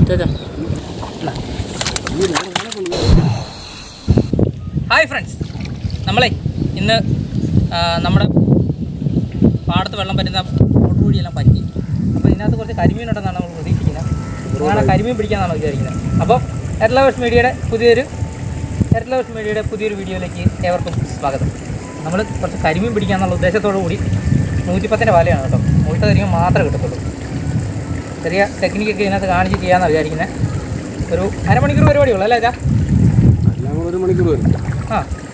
ചേച്ചാ hi friends നമ്മളെ ഇന്ന് ആ, നമ്മുടെ പാടത്ത് വെള്ളം പറ്റുന്ന മോട്ടർ വഴിയെല്ലാം പറ്റി അപ്പോൾ ഇതിനകത്ത് കുറച്ച് കരിമീനുണ്ടെന്നാണ് നമ്മൾ പ്രതീക്ഷിക്കുന്നത് അങ്ങനെ കരിമീൻ പിടിക്കാനാണ് വിചാരിക്കുന്നത് അപ്പോൾ എർലവേഴ്സ് മീഡിയയുടെ പുതിയൊരു എർലവേഴ്സ് മീഡിയയുടെ പുതിയൊരു വീഡിയോയിലേക്ക് ഏവർക്കും സ്വാഗതം നമ്മൾ കുറച്ച് കരിമീൻ പിടിക്കാന്നുള്ള ഉദ്ദേശത്തോടു കൂടി നൂറ്റിപ്പത്തിൻ്റെ വലയാണ് കേട്ടോ മുഴുത്ത കരിമീൻ മാത്രമേ കിട്ടത്തുള്ളൂ ചെറിയ ടെക്നിക്കൊക്കെ ഇതിനകത്ത് കാണിച്ച് ചെയ്യാമെന്നാണ് വിചാരിക്കുന്നത് ഒരു അരമണിക്കൂർ പരിപാടിയുള്ളൂ അല്ലേ ചാ എല്ലാം കൂടെ ഒരു മണിക്കൂർ വരും ആ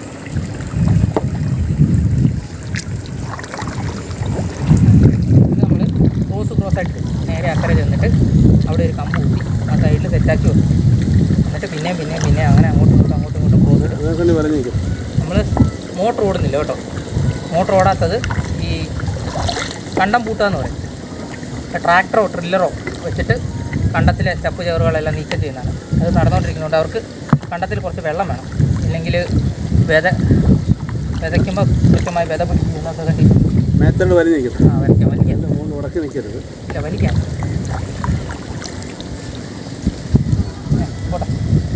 നമ്മൾ ക്രോസ് ക്രോസ് ആയിട്ട് നേരെ അക്കരെ ചെന്നിട്ട് അവിടെ ഒരു കമ്പ് കൂട്ടി ആ സൈഡിൽ സെറ്റാക്കി വെക്കും എന്നിട്ട് പിന്നെയും പിന്നെയും പിന്നെ അങ്ങനെ അങ്ങോട്ടും ഇങ്ങോട്ടും അങ്ങോട്ടും ഇങ്ങോട്ടും ക്രോസ് ഇടും അങ്ങനെ തന്നെ പറഞ്ഞു നിൽക്കും നമ്മൾ മോട്ടർ ഓടുന്നില്ല കേട്ടോ മോട്ടർ ഓടാത്തത് ഈ കണ്ടം പൂട്ടാന്ന് പറയും ട്രാക്ടറോ ട്രില്ലറോ വെച്ചിട്ട് കണ്ടത്തിലെ സ്റ്റെപ്പ് ചേറുകളെല്ലാം നീക്കം ചെയ്യുന്നതാണ് അത് നടന്നുകൊണ്ടിരിക്കുന്നുണ്ട് അവർക്ക് കണ്ടത്തിൽ കുറച്ച് വെള്ളം വേണം ഇല്ലെങ്കിൽ വിത വിതയ്ക്കുമ്പോൾ കൃത്യമായി വിത പിടിക്കുന്നതൊക്കെ കണ്ടി മേത്തോണ്ട് വലി നിൽക്കും ആ വലിക്കാം വലിക്കാം എൻ്റെ മൂന്ന് ഉടക്കി നിൽക്കരുത് ഇല്ല വലിക്കാം ഏ, പോട്ടെ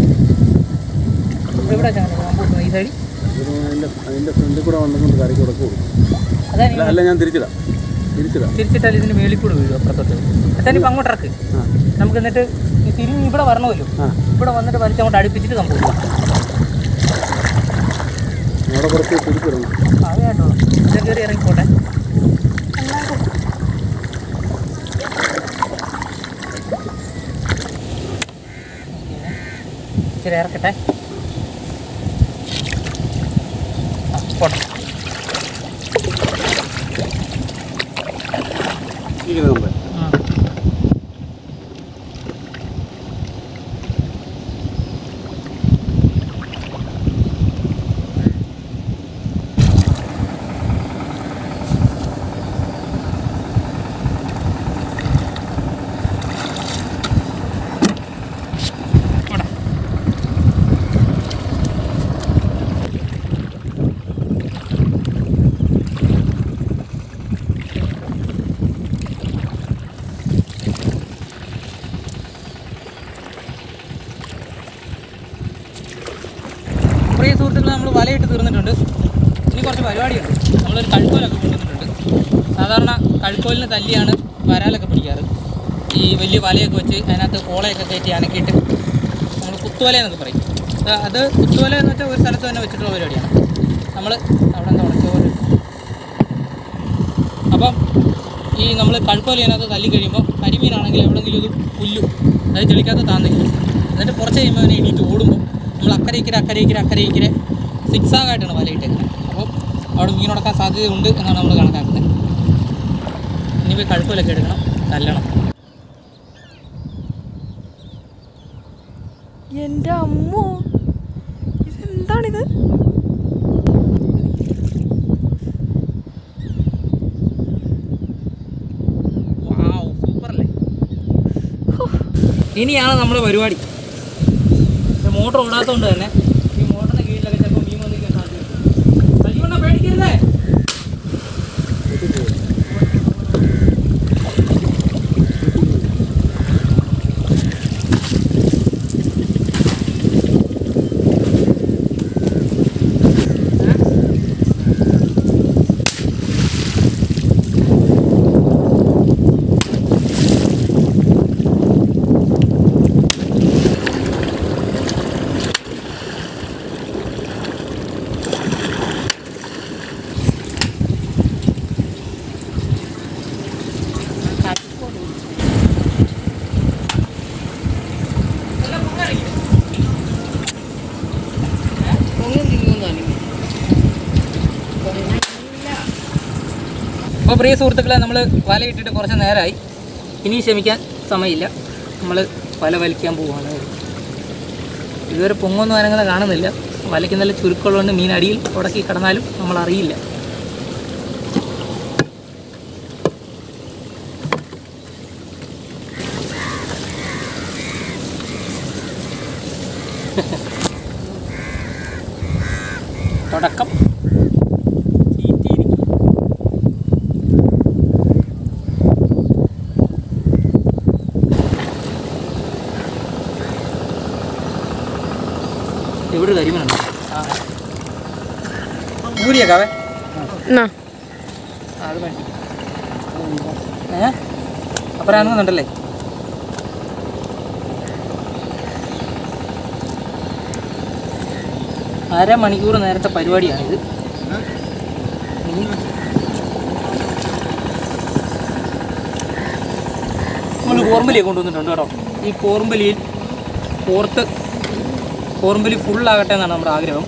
ഇവിടെ കമ്പൂട്ടുന്നത് ഈ സൈഡിൽ ഒരു അതിൻ്റെ അതിൻ്റെ ഫ്രണ്ടിൽ കൂടെ വന്നുകൊണ്ട് കരയ്ക്ക് ഉടക്കി കൊടുക്കും അതാ അല്ല അല്ല ഞാൻ തിരിച്ചിടാം തിരിച്ചിടാം തിരിച്ചിട്ടാൽ ഇതിന് മേളിൽ കൂടെ വീഴും അപ്പുറത്തോട്ട് എന്നിട്ട് ഇപ്പം അങ്ങോട്ട് ഇറക്ക് ആ നമുക്ക് എന്നിട്ട് ഈ തിരിഞ്ഞ് ഇവിടെ വരണമല്ലോ ആ ഇവിടെ വന്നിട്ട് വലിച്ചങ്ങോട്ട് അടുപ്പിച്ചിട്ട് നമുക്ക് പോകാം അവിടെ കുറച്ച് തിരിച്ചിടണം അതേ ആയിട്ടുള്ളൂ ഇത് കയറി ഇറങ്ങിക്കോട്ടെ ഇച്ചിരി ഇറക്കട്ടെ ആ, പോട്ടെ ഇരിക്കുന്നത് മുമ്പേ ആ. പോട്ടെ. പ്രിയ സുഹൃത്തുക്കളെ നമ്മൾ വലയിട്ട് തീർന്നിട്ടുണ്ട് ഇനി കുറച്ച് പരിപാടിയുണ്ട് നമ്മളൊരു കഴുക്കോലൊക്കെ കൊണ്ടുവന്നിട്ടുണ്ട് സാധാരണ കഴുക്കോലിന് തല്ലിയാണ് വരാലൊക്കെ പിടിക്കാറ് ഈ വലിയ വലയൊക്കെ വെച്ച് അതിനകത്ത് ഓളയൊക്കെ കയറ്റി അനക്കിയിട്ട് നമ്മൾ കുത്തുവല എന്നൊക്കെ പറയും അത് അത് കുത്തുവല എന്ന് വെച്ചാൽ ഒരു സ്ഥലത്ത് തന്നെ വെച്ചിട്ടുള്ള പരിപാടിയാണ് നമ്മൾ അവിടെ എന്താ ഉണക്കിയ പോലെ അപ്പം ഈ നമ്മൾ കഴുക്കോല അതിനകത്ത് തല്ലി കഴിയുമ്പോൾ കരിമീനാണെങ്കിൽ എവിടെയെങ്കിലും ഒരു പുല്ലു അതായത് ചെളിക്കകത്ത് താന്നില്ല എന്നിട്ട് കുറച്ച് കഴിയുമ്പോൾ അതിനെ എണീറ്റ് ഓടുമ്പോൾ നമ്മൾ അക്കരെ ഇക്കരെ അക്കരെ ഇക്കരെ അക്കരെ ഇക്കരെ സിക്സാഗായിട്ടാണ് വലയിട്ടേക്കുന്നത് അപ്പോൾ അവിടെ മീൻ ഉടക്കാൻ സാധ്യതയുണ്ട് എന്നാണ് നമ്മൾ കണക്കാക്കുന്നത് ഇനിയിപ്പോൾ കഴുക്കോലൊക്കെ എടുക്കണം തല്ലണം എൻ്റെ അമ്മോ ഇതെന്താണിത് സൂപ്പറല്ലേ ഇനിയാണ് നമ്മുടെ പരിപാടി മോട്ടർ ഓടാത്തതുകൊണ്ട് തന്നെ ഈ മോട്ടറിന് കീഴിലൊക്കെ ചിലപ്പോൾ മീൻ വന്നിരിക്കാൻ സാധ്യതയുണ്ട് കല്ലുകൊണ്ട പേടിക്കരുതേ അപ്പോൾ പ്രിയ സുഹൃത്തുക്കളെ നമ്മൾ വല ഇട്ടിട്ട് കുറച്ച് നേരമായി ഇനി ക്ഷമിക്കാൻ സമയമില്ല നമ്മൾ വല വലിക്കാൻ പോവുകയാണ് ഇതുവരെ പൊങ്ങൊന്നും അനങ്ങനെ കാണുന്നില്ല വലയ്ക്ക് നല്ല ചുരുക്കമുള്ളതുകൊണ്ട് മീൻ അടിയിൽ ഉടക്കി കിടന്നാലും നമ്മൾ അറിയില്ല തുടക്കം ചീറ്റിയിരിക്കും കരിമീനുണ്ട് ആ ഊരിയേക്കാവേ എന്നാ ആ, അത് വേണ്ടി ഏ അപ്പം ഇറങ്ങുന്നുണ്ടല്ലേ അരമണിക്കൂർ നേരത്തെ പരിപാടിയാണിത് ഇനി നമ്മൾ കോർമ്പലിയെ കൊണ്ടുവന്നിട്ടുണ്ട് കേട്ടോ ഈ കോർമ്പലിയിൽ പോർത്ത് കോർമ്പലി ഫുള്ളാകട്ടെ എന്നാണ് നമ്മുടെ ആഗ്രഹം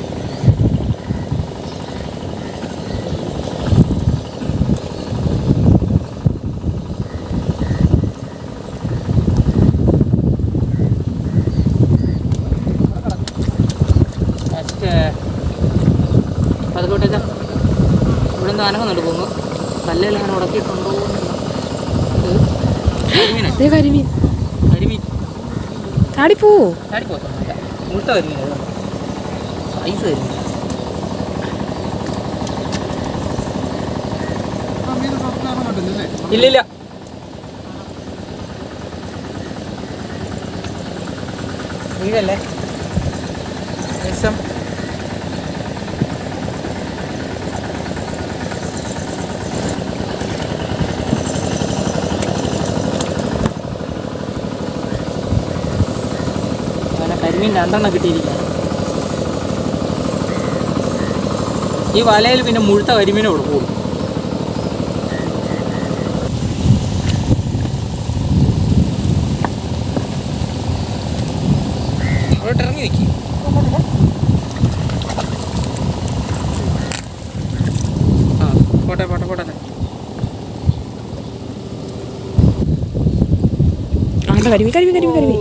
ഫസ്റ്റ് പതുക്കോട്ടെ ഇവിടെ നിന്ന് അനങ്ങുന്നുണ്ട് പോകുന്നു കല്ലെല്ലാം അങ്ങനെ ഉടക്കിയിട്ടുണ്ടോ ഇത് കരിമീനാ അതേ കരിമീൻ കരിമീൻ ചാടിപ്പോ ചാടി പോകത്തൊന്നുമില്ല മുഴുത്ത കരിമീൻ സൈസ് കരിമീൻ ഇല്ലില്ല വീഴല്ലേ ശേഷം അങ്ങനെ കരിമീൻ രണ്ടെണ്ണം കിട്ടിയിരിക്കുകയാണ് ഈ വലയിൽ പിന്നെ മുഴുത്ത കരിമീനെ കൊടുക്കുള്ളൂ അവിടെ ഇറങ്ങി നിൽക്കി ആ പോട്ടെ പോട്ടെ പോട്ടെ ആണ്ട കരിമീൻ കരിമീൻ കരിമീൻ കരിമീൻ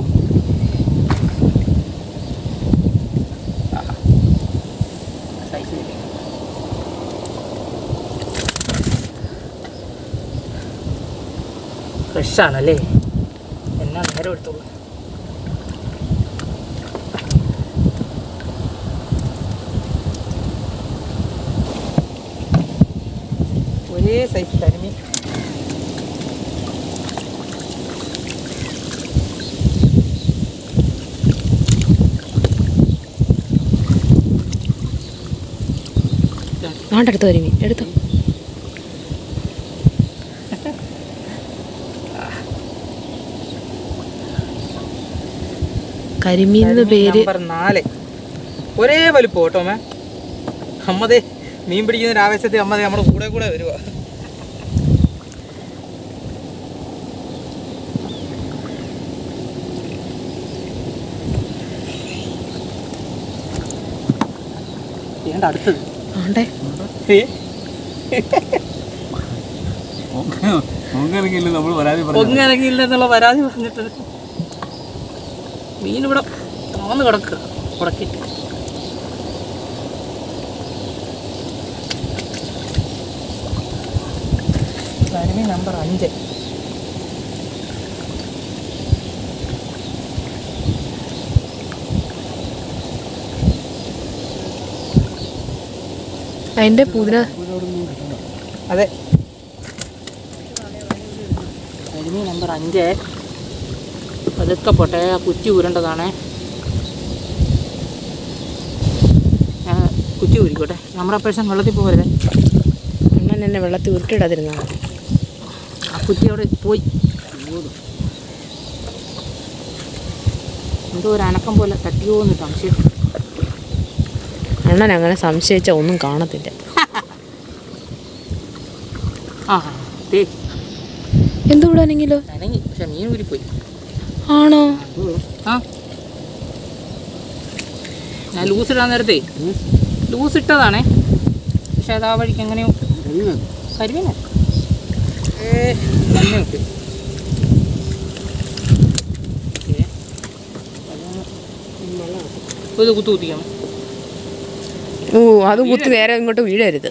സൈസ് കിട്ടി ഫ്രഷാണല്ലേ എന്നാ നേരം എടുത്തോളൂ ഒരേ സൈസ് കരിമീൻ ആണ്ട എടുത്തോ കരിമീൻ എടുത്തോ കരിമീൻ എന്ന് പേര് നമ്പർ നാല് ഒരേ വലിപ്പം കേട്ടോ മേ അമ്മതേ മീൻ പിടിക്കുന്ന ഒരു ആവേശത്തിൽ അമ്മതേ നമ്മുടെ കൂടെ കൂടെ വരുക ഏണ്ട അടുത്തത് ആണ്ടേ ഏ? നോക്കുകയാണെങ്കിൽ നമ്മൾ പരാതി ഒന്നും ഇറങ്ങിയില്ല എന്നുള്ള പരാതി പറഞ്ഞിട്ട് മീൻ ഇവിടെ താന്ന് കിടക്കുക ഉടക്കി കരിമീൻ നമ്പർ അഞ്ച് അതിന്റെ പുതിന അതെ കരിമീൻ നമ്പർ അഞ്ച് പതുക്കെ പോട്ടെ ആ കുറ്റി ഉരുണ്ടതാണേ ഞാൻ കുറ്റി ഊരിക്കോട്ടെ നമ്മുടെ പേഴ്സൺ വെള്ളത്തിൽ പോകരുത് അണ്ണൻ എന്നെ വെള്ളത്തിൽ ഉരുട്ടിടാതിരുന്നാ ആ കുറ്റി അവിടെ പോയി എന്തോ ഒരു അനക്കം പോലെ തട്ടിയോ എന്ന് സംശയം അണ്ണൻ അങ്ങനെ സംശയിച്ച ഒന്നും കാണത്തില്ല ആ ദേ എന്തുകൂടാനെങ്കിലോ അനങ്ങി പക്ഷെ മീൻ ഊരിപ്പോയി ആണോ ആ ഞാൻ ലൂസ് ഇടാൻ നേരത്തെ ലൂസ് ഇട്ടതാണേ പക്ഷെ അത് ആ വഴിക്ക് എങ്ങനെയോ കരിമീന ഏ തന്നെ വിട്ട് ഏ, അതൊന്ന് ഇത് കുത്തു കുത്തിക്കാം ഓ അത് കുത്തി നേരെ ഇങ്ങോട്ട് വീഴരുത്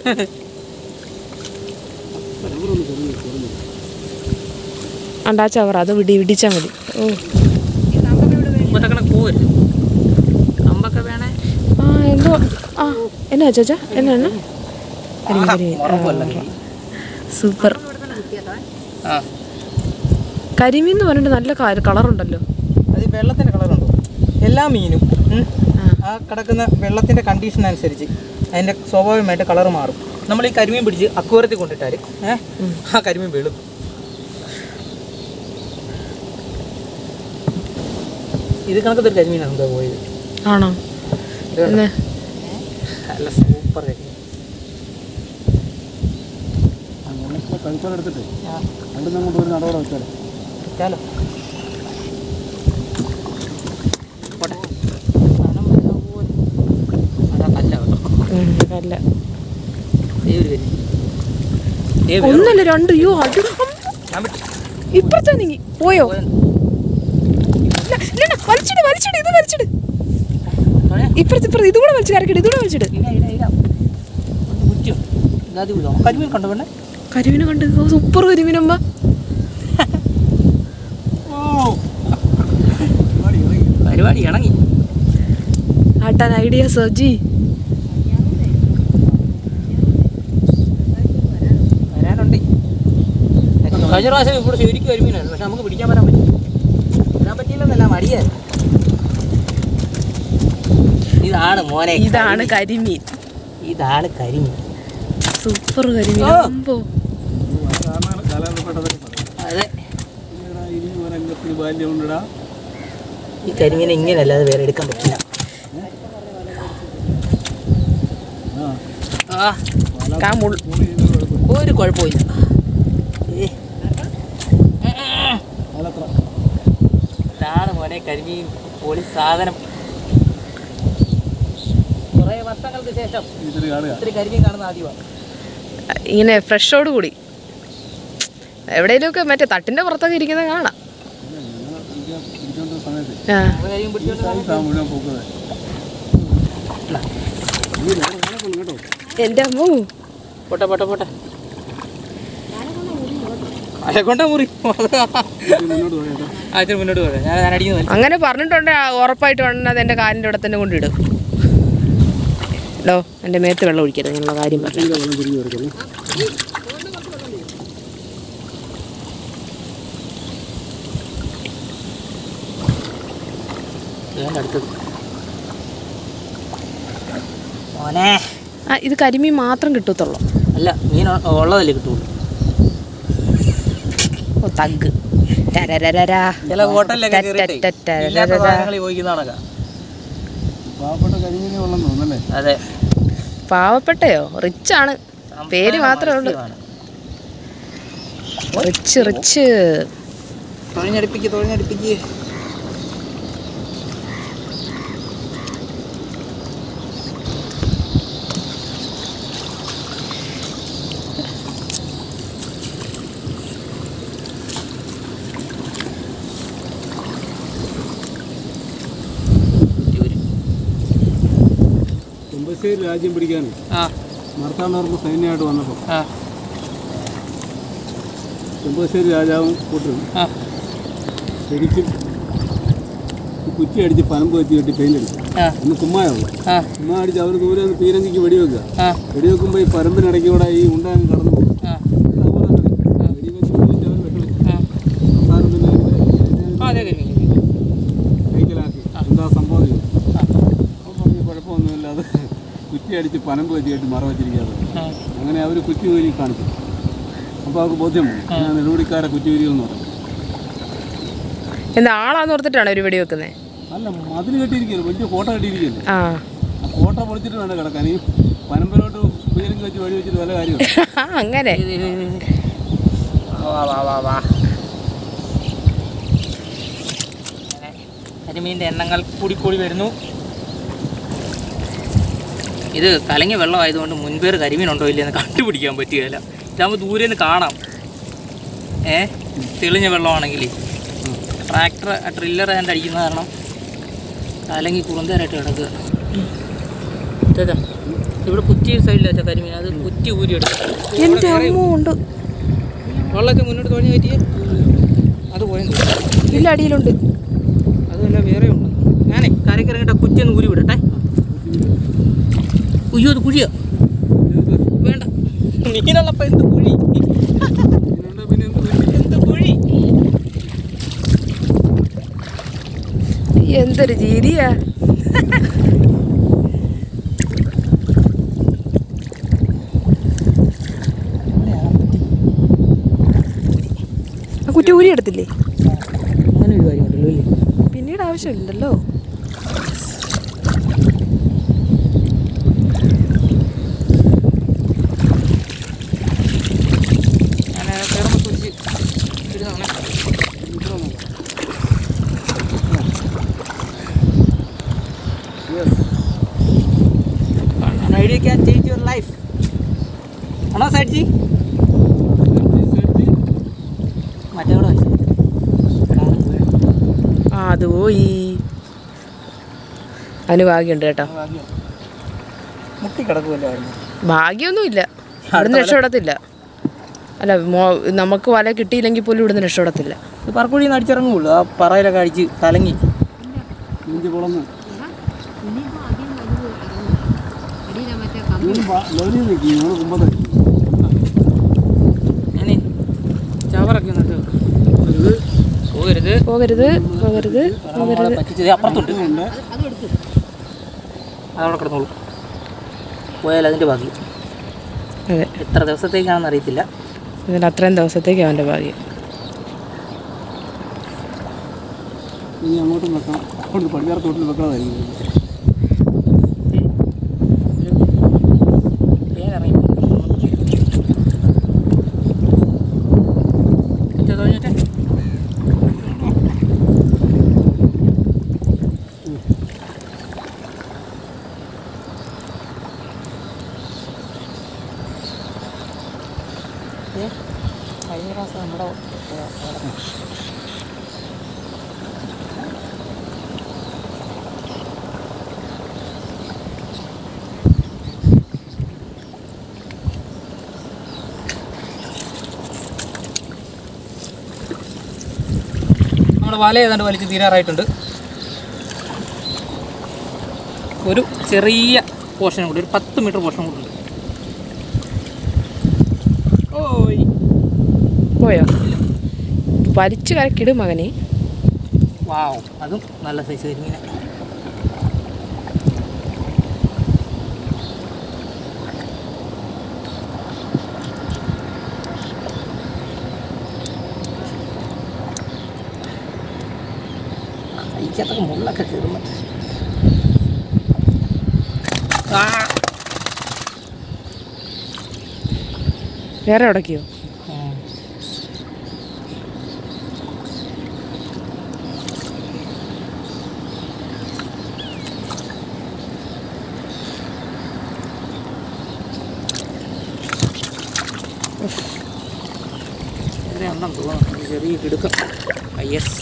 അണ്ടാ ചവർ അത് വിടി ഇടിച്ചാൽ മതി ഓ മുമ്പത്തക്കണ പോകരുത് കമ്പൊക്കെ വേണേ ആ എന്തോ ആ എന്നാ ചേച്ചാ എന്നാ അണ്ണ കരിമീൻ ആഹാ, കരിമീൻ ഉറപ്പല്ല ആ, സൂപ്പർ ആ കരിമീൻ എന്ന് പറഞ്ഞിട്ട് നല്ല കളറുണ്ടല്ലോ അത് ഈ വെള്ളത്തിൻ്റെ കളറുണ്ടോ എല്ലാ മീനും ഉം, ആ. ആ ആ കിടക്കുന്ന വെള്ളത്തിൻ്റെ കണ്ടീഷൻ അനുസരിച്ച് അതിൻ്റെ സ്വാഭാവികമായിട്ട് കളർ മാറും നമ്മൾ ഈ കരിമീൻ പിടിച്ച് അക്വരത്തിൽ കൊണ്ടിട്ടാൽ ഏഹ് ആ കരിമീൻ വെളും ഇത് കണക്കത്തെ ഒരു കരിമീനാണ് എന്താ പോയത് ആണോ ഇത് കണ്ടോ? എന്നാ നല്ല സൂപ്പർ കരിമീൻ കഴിച്ചാൽ എടുത്തിട്ട് ആ അവിടെ അങ്ങോട്ട് ഒരു നടവിടെ വെച്ചാൽ വെച്ചാലോ പോട്ടെ സാധനം വരാൻ പോലും അതാ കല്ല കേട്ടോ ഉം, അല്ല ദേ ഒരു കരിമീൻ ദേ വേറെ ഒന്നല്ല രണ്ട് അയ്യോ അടി ഞാൻ വിട്ടു ഇപ്പുറത്തെ നീങ്ങി പോയോ പോയെന്ന്. ഇല്ല, ഇല്ല, ഇല്ല, വലിച്ചിട് വലിച്ചിട് ഇത് വലിച്ചിട് തൊഴേ. ഇപ്പുറത്ത് ഇപ്പുറത്ത് ഇതുകൂടെ വലിച്ചു കരക്കിട് ഇതുകൂടെ വലിച്ചിട് ഇല്ല ഇല്ല ഇല്ല ഒന്ന് കുറ്റിയോ ഇതാദ്യം വിടുമോ കരിമീൻ കണ്ടോ പെണ്ണെ കരിമീനെ കണ്ട് ഓ, സൂപ്പർ കരിമീനമ്മ പരിപാടി ഇണങ്ങി ആട്ടാൻ ഐഡിയ സജി വരാനുണ്ട് കഴിഞ്ഞ പ്രാവശ്യം ഇവിടെ ശരിക്കും കരിമീനായിരുന്നു പക്ഷെ നമുക്ക് പിടിക്കാൻ വരാൻ പറ്റും വരാൻ പറ്റിയില്ലെന്നല്ല മടിയായിരുന്നു ഇതാണ് മോനെ ഇതാണ് കരിമീൻ. കരിമീൻ ഇതാണ് കരിമീൻ സൂപ്പർ കരിമീൻ ഓ. അമ്പോ കാലാന്തപ്പെട്ടതൊക്കെ അതെ ഇനി ഒരംഗത്തിന് ബാല്യം ഉണ്ടടാ ഈ കരിമീനെ ഇങ്ങനെയല്ലാതെ വേറെ എടുക്കാൻ പറ്റില്ല ആ ആ കാ മുൾ ഒരു കുഴപ്പമില്ല ഏ. കാലത്ര ഇതാണ് മോനെ കരിമീൻ പൊളി സാധനം കുറേ വർഷങ്ങൾക്ക് ശേഷം ഇതിൽ കാണുക ഇത്തിരി കരിമീൻ കാണുന്ന ആദ്യമാണ് ഇങ്ങനെ ഫ്രഷോട് കൂടി എവിടെയെങ്കിലുമൊക്കെ മറ്റേ തട്ടിന്റെ പുറത്തൊക്കെ ഇരിക്കുന്നത് കാണാം പിടിച്ചോണ്ട സമയത്ത് ആ നമ്മൾ കരിമീൻ പിടിച്ചോണ്ട് സൈസാ മുഴുവൻ പൂക്കുന്നത് നീ വേറെ വേറെ കൊള്ളു കേട്ടോ എൻ്റെ അമ്മൂ പോട്ടെ പോട്ടെ പോട്ടെ അയക്കൊണ്ട മുറി ഇത് മുന്നോട്ട് പോയേട്ടോ ആദ്യം മുന്നോട്ട് പോകാം ഞാൻ ഞാൻ അടിക്കുന്നു അങ്ങനെ പറഞ്ഞിട്ടുണ്ട് ഉറപ്പായിട്ട് വേണം അത് എൻ്റെ കാലിൻ്റെ ഇവിടെ തന്നെ കൊണ്ടിടും ഡോ എൻ്റെ മേത്ത് വെള്ളം ഒഴിക്കരുത് എന്നുള്ള കാര്യം പറഞ്ഞു ഇതിൻ്റെ വെള്ളം തിരിഞ്ഞ് വരയ്ക്കുന്നു ഞാൻ അടുത്തത് മോനെ ആ ഇത് കരിമീൻ മാത്രം കിട്ടത്തുള്ളൂ അല്ല മീൻ ഉ- ഉള്ളതല്ലേ കിട്ടുള്ളൂ ഓ തഗ് ടരരരരാ. ചില ഹോട്ടലിലൊക്കെ കയറിയിട്ടേ ടറ്ററ്ററ്റരരരാ. ഇല്ലാത്ത സാധനങ്ങൾ ചോദിക്കുന്നതാണൊക്കെ പാവപ്പെട്ട കരിമീനെ ഉള്ളെന്ന് തോന്നല്ലേ അതെ പാവപ്പെട്ടയോ റിച്ച് ആണ് പേര് മാത്രമേ ഉള്ളൂ മത്സ്യമാണ്. റിച്ച് റിച്ച് തൊഴിഞ്ഞടുപ്പിക്ക് തൊഴിഞ്ഞടുപ്പിക്ക് ചെമ്പശ്ശേരി രാജ്യം പിടിക്കാൻ ആ മർത്താണ്ടവർക്ക് സൈന്യമായിട്ട് വന്നപ്പോൾ ആ ചെമ്പശ്ശേരി രാജാവും കൂട്ടും ആ ശരിക്കും ഈ കുറ്റി അടിച്ച് പനമ്പ് വെച്ച് കെട്ടി പെയിൻ്റ് അടിച്ചു ആ ഒന്ന് കുമ്മായുള്ളൂ ആ കുമ്മ അടിച്ച് അവർ ദൂരെ നിന്ന് പീരങ്കിക്ക് വെടിവെക്കുക ആ വെടിവെക്കുമ്പോൾ ഈ പരമ്പിനിടയ്ക്ക് കൂടെ ഈ ഉണ്ടാകും കടന്നു പോകും ആ അതുപോലെ അങ്ങനെ വെടിവെച്ച് വെടിവെച്ച് അവർ വിഷമിച്ചു ആ അവസാനം പിന്നെ ഇതിനെ ആ, അതെ കരിമീൻ കൈക്കലാക്കി എന്താ സംഭവം ചെയ്തു ആ അപ്പോൾ പറഞ്ഞു കുഴപ്പമൊന്നുമില്ല അത് കുറ്റി അടിച്ച് പനമ്പ് വെച്ച് കെട്ടി മറ വെച്ചിരിക്കാതെ ആ അങ്ങനെ അവർ കുറ്റിയൂരി കാണിച്ചു അപ്പോൾ അവർക്ക് ബോധ്യം വന്നു ഞാൻ നെടുപടിക്കാരെ കുറ്റിയൂരികൾ എന്ന് പറഞ്ഞു എന്താ ആളാന്ന് ഓർത്തിട്ടാണ് ഒരു വെടി വെക്കുന്നത് അല്ല മതിൽ കെട്ടിയിരിക്കുകയല്ലോ വലിയ കോട്ട കെട്ടിയിരിക്കുകയല്ലേ ആ ആ കോട്ട പൊളിച്ചിട്ട് വേണ്ട കിടക്കാൻ ഈ പനമ്പിലോട്ട് പീരങ്കി വെച്ച് വഴി വെച്ചിട്ട് വല്ല കാര്യമാണ് അങ്ങനെ ഇത് ഇത് ഇത് ഇത്. വാ വാ വാ വാ അങ്ങനെ കരിമീൻ്റെ എണ്ണങ്ങൾ കൂടി കൂടി വരുന്നു ഇത് കലങ്ങിയ വെള്ളമായതുകൊണ്ട് മുൻപേർ കരിമീനുണ്ടോ ഇല്ലയെന്ന് കണ്ടുപിടിക്കാൻ പറ്റുകയില്ല ഇതാകുമ്പോൾ ദൂരെ നിന്ന് കാണാം ഏ തെളിഞ്ഞ വെള്ളമാണെങ്കിൽ ട്രാക്ടർ ട്രില്ലർ അതിൻ്റെ അടിക്കുന്ന കാരണം കലങ്ങി കുറുന്തേരായിട്ട് കിടക്കുക ചേട്ടാ ഇവിടെ കുറ്റി സൈഡിൽ വെച്ച കരിമീൻ അത് കുറ്റി ഊരി എടുക്കും എൻ്റെ അമ്മ ഉണ്ട് വെള്ളമൊക്കെ മുന്നോട്ട് തുഴഞ്ഞു കയറ്റിയ അത് പോയെന്ന് തോന്നുന്നു. ഇല്ല അടിയിലുണ്ട് അതുമല്ല വേറെ ഉണ്ട് ഞാനേ കരക്കിറങ്ങിട്ട് കുറ്റി ഒന്ന് ഊരി വിടട്ടെ ഉയ്യോ അത് കുഴിയാ വേണ്ട മീനുള്ളപ്പോ എന്ത് കുഴി പിന്നെ എന്ത് പറ്റി? എന്ത് കുഴി എന്തൊരു രീതിയാ ആ കുറ്റി ഊരി എടുത്തില്ലേ അങ്ങനെ ഒരു കാര്യമുണ്ടല്ലോ അല്ലേ പിന്നീട് ആവശ്യമില്ലല്ലോ ഞാൻ കയറുമ്പോൾ സൂക്ഷിച്ച് ഇരുന്നാണ് An idea can change your life. ആണോ സൈഡ്ജി മറ്റേ കൂടെ ആ അത് പോയി അതിന് ഭാഗ്യമുണ്ട് കേട്ടോ മുട്ടി കിടക്കുമല്ലോ ആയിരുന്നു ഭാഗ്യമൊന്നുമില്ല ഇവിടുന്ന് രക്ഷപ്പെടത്തില്ല അല്ല മോ നമുക്ക് വല കിട്ടിയില്ലെങ്കിൽ പോലും ഇവിടുന്ന് രക്ഷപ്പെടത്തില്ല ഇത് പറക്കുഴിയിൽ നിന്ന് അടിച്ചിറങ്ങുള്ളൂ ആ പറയിലൊക്കെ അടിച്ച് കലങ്ങി ഇഞ്ചി പൊളന്ന് ലോരി നിൽക്കും ഞങ്ങൾ കുമ്പത്ത് ഞാനേ ചവറൊക്കെ എന്നിട്ട് പോകരുത് പോകരുത് പോകരുത് നമ്മളെ പറ്റിച്ചത് അപ്പുറത്തുണ്ട് ഉണ്ട് അതവിടെ കിടന്നോളൂ പോയാൽ അതിൻ്റെ ഭാഗ്യം അതെ എത്ര ദിവസത്തേക്കാണെന്ന് അറിയത്തില്ല ഇതിൽ അത്രയും ദിവസത്തേക്ക് അവൻ്റെ ഭാഗ്യം ഇനി അങ്ങോട്ടും വെക്കണം കൊണ്ട് പടിഞ്ഞാറ് തോട്ടിൽ വെക്കാതായിരിക്കും പേരിറങ്ങി ഒറ്റ തോന്നിട്ടെ കഴിഞ്ഞ പ്രാവശ്യം നമ്മുടെ നമ്മുടെ വല ഏതാണ്ട് വലിച്ച് തീരാറായിട്ടുണ്ട് ഒരു ചെറിയ പോർഷൻ കൂടി ഒരു പത്ത് മീറ്റർ പോർഷൻ കൂടി ഉണ്ട് ഓയ് പോയോ വലിച്ചു കരക്കിടും മകനെ വാവ് അതും നല്ല സൈസ് കരിമീന കൈക്കത്തൊക്കെ മുള്ളൊക്കെ കയറുന്നു ആ വേറെ ഉടക്കിയോ ഉം. ഇവിടെ ഉണ്ടെന്ന് തോന്നുന്നു ഒരു ചെറിയ കിടുക്കം യെസ്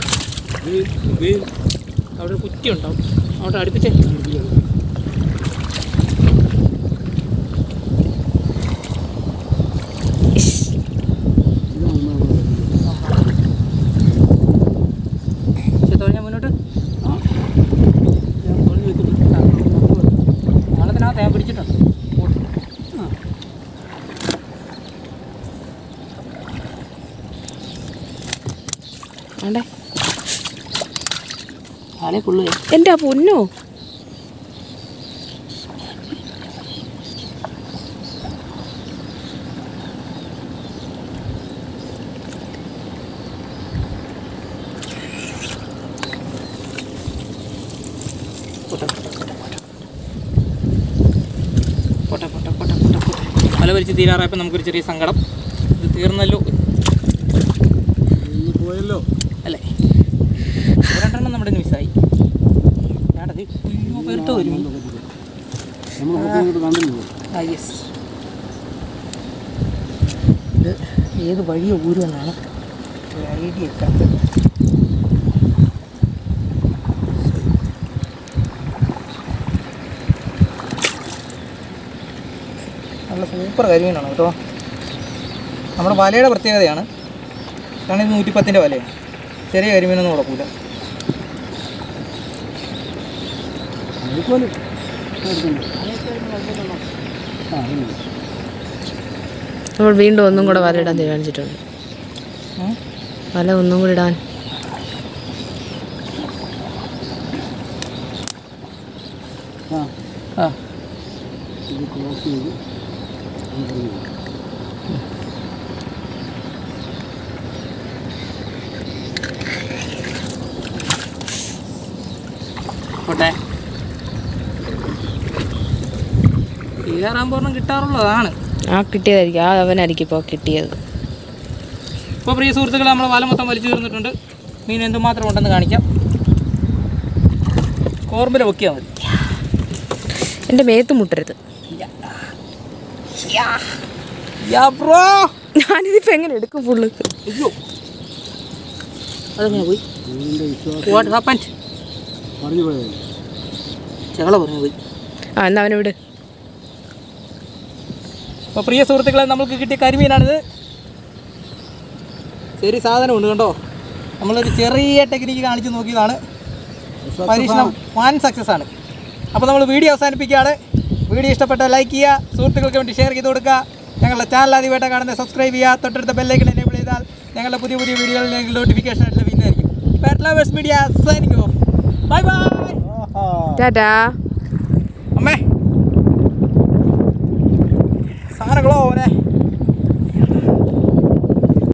അവിടെ ഒരു കുറ്റി ഉണ്ടാവും അവിടെ അടുപ്പിച്ചേ പക്ഷെ തൊഴിഞ്ഞ മുന്നോട്ട് വെള്ളത്തിനകത്ത് ഞാൻ പിടിച്ചിട്ടുണ്ട് ആണ്ടേ കാലേ കൊള്ളുക എൻ്റെ ആ പൊന്നോ പോട്ടെ പോട്ടെ പോട്ടെ പോട്ടെ പോട്ടെ പോട്ടെ പോട്ടെ പോട്ടെ പോട്ടെ വല വലിച്ച് തീരാറായപ്പോൾ നമുക്കൊരു ചെറിയ സങ്കടം ഇത് തീർന്നല്ലോ ഇന്ന് പോയല്ലോ അല്ലേ രണ്ടെണ്ണം നമ്മുടെ മിസ്സായി ഞാടത് അയ്യോ പേർട്ടോ വരും നമ്മൾ ഇങ്ങോട്ട് കണ്ടില്ല ആ യെസ് ഇത് ഏത് വഴിയോ ഊരുമെന്നാണ് ഒരു ഐഡിയ എത്താത്തത് നല്ല സൂപ്പർ കരിമീനാണ് കേട്ടോ നമ്മുടെ വലയുടെ പ്രത്യേകതയാണ് കാരണം ഇത് നൂറ്റിപ്പത്തിൻ്റെ വലയാണ് ചെറിയ കരിമീനൊന്നും കുഴപ്പമില്ല അതുപോലെ ആ ഇല്ല. നമ്മൾ വീണ്ടും ഒന്നും കൂടെ വല ഇടാൻ തീരുമാനിച്ചിട്ടുണ്ട് ഉം. വല ഒന്നും കൂടി ഇടാൻ ആ ആ ഇത് ക്ലോസ് ചെയ്ത് ഇത് കഴിഞ്ഞു. പോട്ടെ കയറാൻ പൂർണ്ണം കിട്ടാറുള്ളതാണ് ആ കിട്ടിയതായിരിക്കും ആ അവനായിരിക്കും ഇപ്പോൾ കിട്ടിയത് ഇപ്പോൾ പ്രിയ സുഹൃത്തുക്കളെ നമ്മൾ വല മൊത്തം വലിച്ചു തീർന്നിട്ടുണ്ട് മീൻ എന്തുമാത്രം ഉണ്ടെന്ന് കാണിക്കാം കോർമ്പിൽ പൊക്കിയാൽ മതി എൻ്റെ മേത്ത് മുട്ടരുത് യാ ബ്രോ ഞാനിതിപ്പോൾ എങ്ങനെ എടുക്കും ഫുള്ള് അയ്യോ അതെങ്ങനെ പോയി നിന്റെ വിശ്വാസം വാട്ട് ഹാപ്പൻ പറഞ്ഞു പോയത് ചകള പറഞ്ഞു പോയി ആ എന്നാ അവനെ വിട് അപ്പോൾ പ്രിയ സുഹൃത്തുക്കളെ നമുക്ക് കിട്ടിയ കരിമീനാണിത് ശരി സാധനമുണ്ട് കണ്ടോ നമ്മളൊരു ചെറിയ ടെക്നിക്ക് കാണിച്ച് നോക്കിയതാണ് പരീക്ഷണം വൻ സക്സസ് ആണ് അപ്പോൾ നമ്മൾ വീഡിയോ അവസാനിപ്പിക്കുകയാണ് വീഡിയോ ഇഷ്ടപ്പെട്ട ലൈക്ക് ചെയ്യുക സുഹൃത്തുക്കൾക്ക് വേണ്ടി ഷെയർ ചെയ്ത് കൊടുക്കുക ഞങ്ങളുടെ ചാനൽ ആദ്യമായിട്ട് കാണുന്നത് സബ്സ്ക്രൈബ് ചെയ്യുക തൊട്ടടുത്ത ബെല്ലൈക്കൺ എനേബിൾ ചെയ്താൽ ഞങ്ങളുടെ പുതിയ പുതിയ വീഡിയോകളിൽ നിങ്ങൾക്ക് നോട്ടിഫിക്കേഷൻ ലഭിക്കുന്നതായിരിക്കും pet lovers media signing off bye bye tata അമ്മേ സാധനങ്ങളോ അവനെ